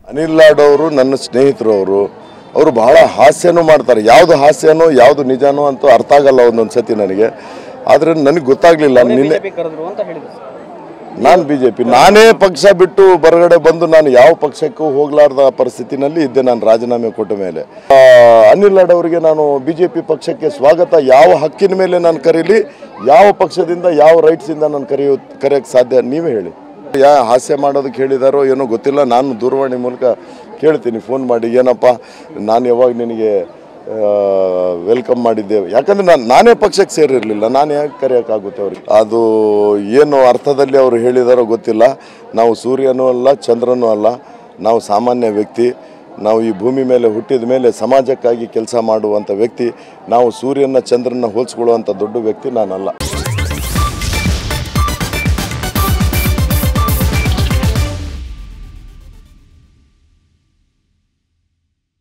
ಅನಿಲ್ ಲಾಡ್ ಅವರು ನನ್ನ ಸ್ನೇಹಿತರು ಅವರು ಅವರು ಬಹಳ ಹಾಸ್ಯನೂ ಮಾಡ್ತಾರೆ ಯಾವುದು ಹಾಸ್ಯನೋ ಯಾವುದು ನಿಜನೋ ಅಂತ ಅರ್ಥ ಆಗಲ್ಲ ಒಂದೊಂದು ಸತಿ ನನಗೆ ಆದರೆ ನನಗೆ ಗೊತ್ತಾಗಲಿಲ್ಲ ನಿನ್ನೆ ಬಿಜೆಪಿ ಕರೆದ್ರು ಅಂತ ಹೇಳಿದ್ರು ಸರ್. ನಾನು ಬಿ ಜೆ ಪಿ ನಾನೇ ಪಕ್ಷ ಬಿಟ್ಟು ಹೊರಗಡೆ ಬಂದು ನಾನು ಯಾವ ಪಕ್ಷಕ್ಕೂ ಹೋಗ್ಲಾರ್ದ ಪರಿಸ್ಥಿತಿನಲ್ಲಿ ಇದ್ದೆ ನಾನು ರಾಜೀನಾಮೆ ಕೊಟ್ಟ ಮೇಲೆ ಆ, ಅನಿಲ್ ಲಾಡ್ ಅವರಿಗೆ ನಾನು ಬಿ ಜೆ ಪಿ ಪಕ್ಷಕ್ಕೆ ಸ್ವಾಗತ ಯಾವ ಹಕ್ಕಿನ ಮೇಲೆ ನಾನು ಕರೀಲಿ ಯಾವ ಪಕ್ಷದಿಂದ ಯಾವ ರೈಟ್ಸಿಂದ ನಾನು ಕರೆಯೋ ಕರೆಯೋಕ್ಕೆ ಸಾಧ್ಯ ನೀವೇ ಹೇಳಿ ಯಾ ಹಾಸ್ಯ ಮಾಡೋದಕ್ಕೆ ಹೇಳಿದಾರೋ ಏನೋ ಗೊತ್ತಿಲ್ಲ ನಾನು ದೂರವಾಣಿ ಮೂಲಕ ಕೇಳ್ತೀನಿ ಫೋನ್ ಮಾಡಿ ಏನಪ್ಪ ನಾನು ಯಾವಾಗ ನಿನಗೆ ವೆಲ್ಕಮ್ ಮಾಡಿದ್ದೇವೆ ಯಾಕಂದ್ರೆ ನಾನು ನಾನೇ ಪಕ್ಷಕ್ಕೆ ಸೇರಿರಲಿಲ್ಲ ನಾನು ಯಾಕೆ ಕರೆಯೋಕ್ಕಾಗುತ್ತೆ ಅವ್ರಿಗೆ ಅದು ಏನು ಅರ್ಥದಲ್ಲಿ ಅವರು ಹೇಳಿದಾರೋ ಗೊತ್ತಿಲ್ಲ ನಾವು ಸೂರ್ಯನೂ ಅಲ್ಲ ಚಂದ್ರನೂ ಅಲ್ಲ ನಾವು ಸಾಮಾನ್ಯ ವ್ಯಕ್ತಿ ನಾವು ಈ ಭೂಮಿ ಮೇಲೆ ಹುಟ್ಟಿದ ಮೇಲೆ ಸಮಾಜಕ್ಕಾಗಿ ಕೆಲಸ ಮಾಡುವಂಥ ವ್ಯಕ್ತಿ ನಾವು ಸೂರ್ಯನ ಚಂದ್ರನ ಹೋಲಿಸ್ಕೊಳ್ಳುವಂಥ ದೊಡ್ಡ ವ್ಯಕ್ತಿ ನಾನಲ್ಲ